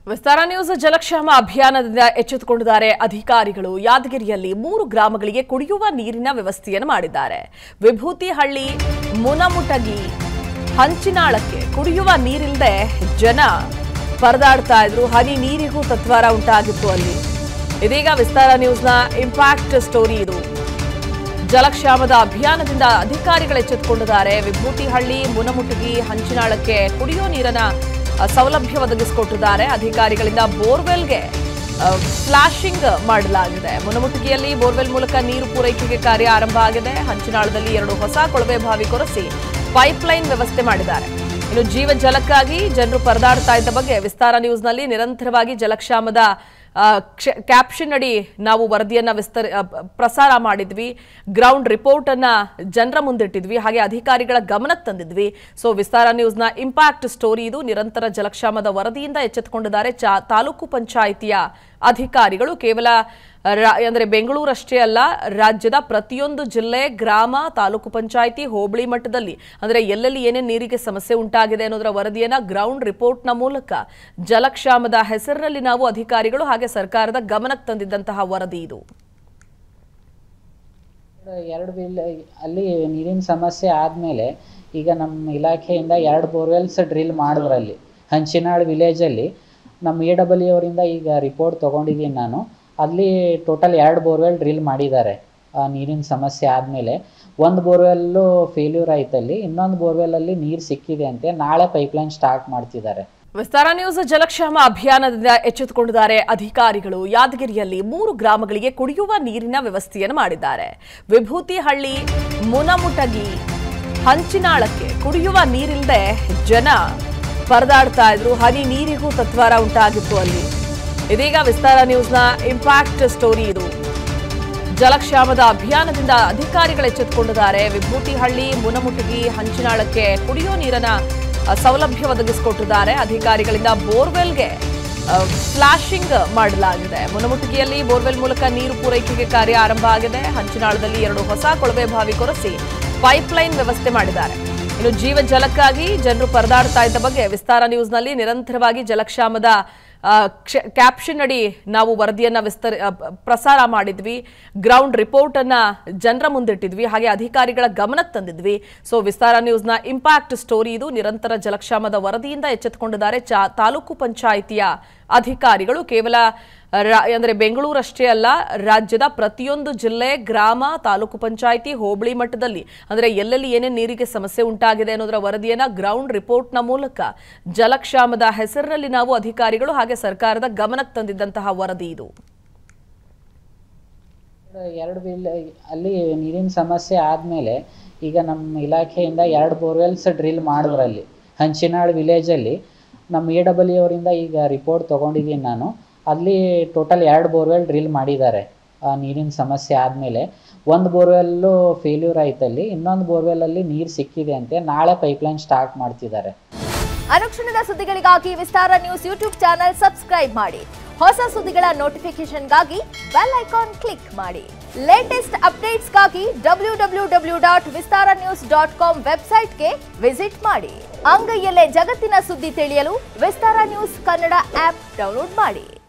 ವಿಸ್ತಾರ news ಜಲಕ್ಷಾಮ ಅಭಿಯಾನದಿಂದ ಎಚ್ಚೆತ್ತುಕೊಂಡಿದ್ದಾರೆ ಅಧಿಕಾರಿಗಳು ಯಾದಗಿರಿಯಲ್ಲಿ ಮೂರು ಗ್ರಾಮಗಳಿಗೆ ಕುಡಿಯುವ ನೀರಿನ ವ್ಯವಸ್ಥೆಯನ್ನು ಮಾಡಿದ್ದಾರೆ ವಿಭೂತಿಹಳ್ಳಿ ಮುನಮುಟಗಿ ಹಂಚಿನಾಳಕ್ಕೆ ಕುಡಿಯುವ ನೀರಿಲ್ಲದೆ ಜನ ಪರದಾಡ್ತಾ ಇದ್ರು ಹನಿ ನೀರಿಗೂ ತತ್ವಾರ ಉಂಟಾಗಿತ್ತು ಅಲ್ಲಿ ಇದೀಗ ವಿಸ್ತಾರ ನ್ಯೂಸ್ನ ಇಂಪ್ಯಾಕ್ಟ್ ಸ್ಟೋರಿ ಇದು ಜಲಕ್ಷಾಮದ ಅಭಿಯಾನದಿಂದ ಅಧಿಕಾರಿಗಳು ಎಚ್ಚೆತ್ತುಕೊಂಡಿದ್ದಾರೆ ವಿಭೂತಿಹಳ್ಳಿ ಮುನಮುಟಗಿ ಹಂಚಿನಾಳಕ್ಕೆ ಕುಡಿಯೋ ನೀರನ್ನ ಅ, ಸೌಲಭ್ಯ ಒದಗಿಸಿಕೊಟ್ಟಿದ್ದಾರೆ ಅಧಿಕಾರಿಗಳಿಂದ ಬೋರ್ವೆಲ್ಗೆ ಫ್ಲಾಶಿಂಗ್ ಮಾಡಲಾಗಿದೆ ಮುನಮುಟಗಿಯಲ್ಲಿ ಬೋರ್ವೆಲ್ ಮೂಲಕ ನೀರು ಪೂರೈಕೆಗೆ ಕಾರ್ಯ ಆರಂಭ ಆಗಿದೆ ಹಂಚಿನಾಳದಲ್ಲಿ ಎರಡು ಹೊಸ ಕೊಳವೆ ಬಾವಿ ಕೊರೆಸಿ ಪೈಪ್ಲೈನ್ ವ್ಯವಸ್ಥೆ ಮಾಡಿದ್ದಾರೆ ಇನ್ನು ಜೀವ ಜಲಕ್ಕಾಗಿ ಜನರು ಪರದಾಡ್ತಾ ಇದ್ದ ಬಗ್ಗೆ ವಿಸ್ತಾರ ನ್ಯೂಸ್ನಲ್ಲಿ ನಿರಂತರವಾಗಿ ಜಲಕ್ಷಾಮದ ಆ, ಕ್ಷ- ಕ್ಯಾಪ್ಷನ್ ಅಡಿ ನಾವು ವರದಿಯನ್ನ ವಿಸ್ತರಿ ಆ, ಪ- ಪ್ರಸಾರ ಮಾಡಿದ್ವಿ ಗ್ರೌಂಡ್ ರಿಪೋರ್ಟ್ ಅನ್ನ ಜನರ ಮುಂದಿಟ್ಟಿದ್ವಿ ಹಾಗೆ ಅಧಿಕಾರಿಗಳ ಗಮನಕ್ಕೆ ತಂದಿದ್ವಿ ಸೊ ವಿಸ್ತಾರ ನ್ಯೂಸ್ನ ಇಂಪ್ಯಾಕ್ಟ್ ಸ್ಟೋರಿ ಇದು ನಿರಂತರ ಜಲಕ್ಷಾಮದ ವರದಿಯಿಂದ ಎಚ್ಚೆತ್ತುಕೊಂಡಿದ್ದಾರೆ ಚಾ ತಾಲೂಕು ಪಂಚಾಯಿತಿಯ ಅಧಿಕಾರಿಗಳು ಕೇವಲ ರಾ- ಅಂದ್ರೆ ಬೆಂಗಳೂರಷ್ಟೇ ಅಲ್ಲ ರಾಜ್ಯದ ಪ್ರತಿಯೊಂದು ಜಿಲ್ಲೆ ಗ್ರಾಮ ತಾಲೂಕು ಪಂಚಾಯಿತಿ ಹೋಬಳಿ ಮಟ್ಟದಲ್ಲಿ ಅಂದ್ರೆ ಎಲ್ಲೆಲ್ಲಿ ಏನೇನು ನೀರಿಗೆ ಸಮಸ್ಯೆ ಉಂಟಾಗಿದೆ ಅನ್ನೋದರ ವರದಿಯನ್ನ ಗ್ರೌಂಡ್ ರಿಪೋರ್ಟ್ನ ಮೂಲಕ ಜಲಕ್ಷಾಮದ ಹೆಸರಿನಲ್ಲಿ ನಾವು ಅಧಿಕಾರಿಗಳು ಹಾಗೆ ಸರ್ಕಾರದ ಗಮನಕ್ಕೆ ತಂದಿದ್ದಂತಹ ವರದಿ ಇದು ಎರಡು ಬಿಲ್ ಅಲ್ಲಿ ನೀರಿನ ಸಮಸ್ಯೆ ಆದಮೇಲೆ ಈಗ ನಮ್ಮ ಇಲಾಖೆಯಿಂದ ಎರಡು ಬೋರ್ವೆಲ್ಸ್ ಡ್ರಿಲ್ ಮಾಡಿದ್ರು ಅಲ್ಲಿ ಹಂಚಿನಾಳ್ ವಿಲೇಜಲ್ಲಿ ನಮ್ಮ ಎ ಡಬಲ್ ಅವರಿಂದ ಈಗ ರಿಪೋರ್ಟ್ ತೊಗೊಂಡಿದ್ದೀನಿ ನಾನು ಅಲ್ಲಿ ಟೋಟಲ್ ಎರಡು ಬೋರ್ವೆಲ್ ಡ್ರಿಲ್ ಮಾಡಿದ್ದಾರೆ ಆ ನೀರಿನ ಸಮಸ್ಯೆ ಆದಮೇಲೆ ಒಂದು ಬೋರ್ವೆಲ್ಲು ಫೇಲ್ಯೂರ್ ಆಯ್ತಲ್ಲಿ ಇನ್ನೊಂದು ಬೋರ್ವೆಲಲ್ಲಿ ನೀರು ಸಿಕ್ಕಿದೆ ಅಂತೆ ನಾಳೆ ಪೈಪ್ಲೈನ್ ಸ್ಟಾರ್ಟ್ ಮಾಡ್ತಿದ್ದಾರೆ ವಿಸ್ತಾರ ನ್ಯೂಸ್ ಜಲಕ್ಷಾಮ ಅಭಿಯಾನದಿಂದ ಎಚ್ಚೆತ್ತುಕೊಂಡಿದ್ದಾರೆ ಅಧಿಕಾರಿಗಳು ಯಾದಗಿರಿಯಲ್ಲಿ ಮೂರು ಗ್ರಾಮಗಳಿಗೆ ಕುಡಿಯುವ ನೀರಿನ ವ್ಯವಸ್ಥೆಯನ್ನು ಮಾಡಿದ್ದಾರೆ ವಿಭೂತಿಹಳ್ಳಿ ಮುನಮುಟಗಿ ಹಂಚಿನಾಳಕ್ಕೆ ಕುಡಿಯುವ ನೀರಿಲ್ಲದೆ ಜನ ಪರದಾಡ್ತಾ ಇದ್ರು ಹನಿ ನೀರಿಗೂ ತತ್ವಾರ ಉಂಟಾಗಿತ್ತು ಅಲ್ಲಿ ಇದೀಗ ವಿಸ್ತಾರ ನ್ಯೂಸ್ನ ಇಂಪ್ಯಾಕ್ಟ್ ಸ್ಟೋರಿ ಇದು ಜಲಕ್ಷಾಮದ ಅಭಿಯಾನದಿಂದ ಅಧಿಕಾರಿಗಳು ಎಚ್ಚೆತ್ತುಕೊಂಡಿದ್ದಾರೆ ವಿಭೂತಿಹಳ್ಳಿ ಮುನಮುಟಗಿ ಹಂಚಿನಾಳಕ್ಕೆ ಕುಡಿಯೋ ನೀರನ್ನ ಅ, ಸೌಲಭ್ಯ ಒದಗಿಸಿಕೊಟ್ಟಿದ್ದಾರೆ ಅಧಿಕಾರಿಗಳಿಂದ ಬೋರ್ವೆಲ್ಗೆ ಫ್ಲಾಶಿಂಗ್ ಮಾಡಲಾಗಿದೆ ಮುನಮುಟಗಿಯಲ್ಲಿ ಬೋರ್ವೆಲ್ ಮೂಲಕ ನೀರು ಪೂರೈಕೆಗೆ ಕಾರ್ಯ ಆರಂಭ ಆಗಿದೆ ಹಂಚಿನಾಳದಲ್ಲಿ ಎರಡು ಹೊಸ ಕೊಳವೆ ಬಾವಿ ಕೊರೆಸಿ ಪೈಪ್ಲೈನ್ ವ್ಯವಸ್ಥೆ ಮಾಡಿದ್ದಾರೆ ಇನ್ನು ಜೀವ ಜಲಕ್ಕಾಗಿ ಜನರು ಪರದಾಡ್ತಾ ಇದ್ದ ಬಗ್ಗೆ ವಿಸ್ತಾರ ನ್ಯೂಸ್ನಲ್ಲಿ ನಿರಂತರವಾಗಿ ಜಲಕ್ಷಾಮದ ಆ, ಕ್ಷ- ಕ್ಯಾಪ್ಷನ್ ಅಡಿ ನಾವು ವರದಿಯನ್ನ ವಿಸ್ತರಿ ಆ, ಪ- ಪ್ರಸಾರ ಮಾಡಿದ್ವಿ ಗ್ರೌಂಡ್ ರಿಪೋರ್ಟ್ ಅನ್ನ ಜನರ ಮುಂದಿಟ್ಟಿದ್ವಿ ಹಾಗೆ ಅಧಿಕಾರಿಗಳ ಗಮನಕ್ಕೆ ತಂದಿದ್ವಿ ಸೊ ವಿಸ್ತಾರ ನ್ಯೂಸ್ನ ಇಂಪ್ಯಾಕ್ಟ್ ಸ್ಟೋರಿ ಇದು ನಿರಂತರ ಜಲಕ್ಷಾಮದ ವರದಿಯಿಂದ ಎಚ್ಚೆತ್ತುಕೊಂಡಿದ್ದಾರೆ ಚಾ ತಾಲೂಕು ಪಂಚಾಯಿತಿಯ ಅಧಿಕಾರಿಗಳು ಕೇವಲ ರಾ- ಅಂದ್ರೆ ಬೆಂಗಳೂರಷ್ಟೇ ಅಲ್ಲ ರಾಜ್ಯದ ಪ್ರತಿಯೊಂದು ಜಿಲ್ಲೆ ಗ್ರಾಮ ತಾಲೂಕು ಪಂಚಾಯಿತಿ ಹೋಬಳಿ ಮಟ್ಟದಲ್ಲಿ ಅಂದ್ರೆ ಎಲ್ಲೆಲ್ಲಿ ಏನೇನು ನೀರಿಗೆ ಸಮಸ್ಯೆ ಉಂಟಾಗಿದೆ ಅನ್ನೋದರ ವರದಿಯನ್ನ ಗ್ರೌಂಡ್ ರಿಪೋರ್ಟ್ನ ಮೂಲಕ ಜಲಕ್ಷಾಮದ ಹೆಸರಿನಲ್ಲಿ ನಾವು ಅಧಿಕಾರಿಗಳು ಹಾಗೆ ಸರ್ಕಾರದ ಗಮನಕ್ಕೆ ತಂದಿದ್ದಂತಹ ವರದಿ ಇದು ಎರಡು ಬಿಲ್ ಅಲ್ಲಿ ನೀರಿನ ಸಮಸ್ಯೆ ಆದಮೇಲೆ ಈಗ ನಮ್ಮ ಇಲಾಖೆಯಿಂದ ಎರಡು ಬೋರ್ವೆಲ್ಸ್ ಡ್ರಿಲ್ ಮಾಡಿದ್ರು ಅಲ್ಲಿ ಹಂಚಿನಾಳ್ ವಿಲೇಜಲ್ಲಿ ನಮ್ಮ ಎ ಡಬಲ್ ಅವರಿಂದ ಈಗ ರಿಪೋರ್ಟ್ ತೊಗೊಂಡಿದ್ದೀನಿ ನಾನು ಅಲ್ಲಿ ಟೋಟಲ್ ಎರಡು ಬೋರ್ವೆಲ್ ಡ್ರಿಲ್ ಮಾಡಿದ್ದಾರೆ ಆ ನೀರಿನ ಸಮಸ್ಯೆ ಆದಮೇಲೆ ಒಂದು ಬೋರ್ವೆಲ್ಲು ಫೇಲ್ಯೂರ್ ಆಯ್ತಲ್ಲಿ ಇನ್ನೊಂದು ಬೋರ್ವೆಲಲ್ಲಿ ನೀರು ಸಿಕ್ಕಿದೆ ಅಂತೆ ನಾಳೆ ಪೈಪ್ಲೈನ್ ಸ್ಟಾರ್ಟ್ ಮಾಡ್ತಿದ್ದಾರೆ ಅನುಕ್ಷಣದ ಸುದ್ದಿಗಳಿಗಾಗಿ Vistara news YouTube channel subscribe ಮಾಡಿ ಹೊಸ ಸುದ್ದಿಗಳ ನೋಟಿಫಿಕೇಶನ್ಗಾಗಿ ಬೆಲ್ ಐಕಾನ್ ಕ್ಲಿಕ್ ಮಾಡಿ ಲೇಟೆಸ್ಟ್ ಅಪ್ಡೇಟ್ಸ್ಗಾಗಿ W W W dot Vistara news dot com ವೆಬ್ಸೈಟ್ಗೆ ವಿಸಿಟ್ ಮಾಡಿ ಅಂಗೈಯಲ್ಲೇ ಜಗತ್ತಿನ ಸುದ್ದಿ ತಿಳಿಯಲು Vistara news Kannada app download ಮಾಡಿ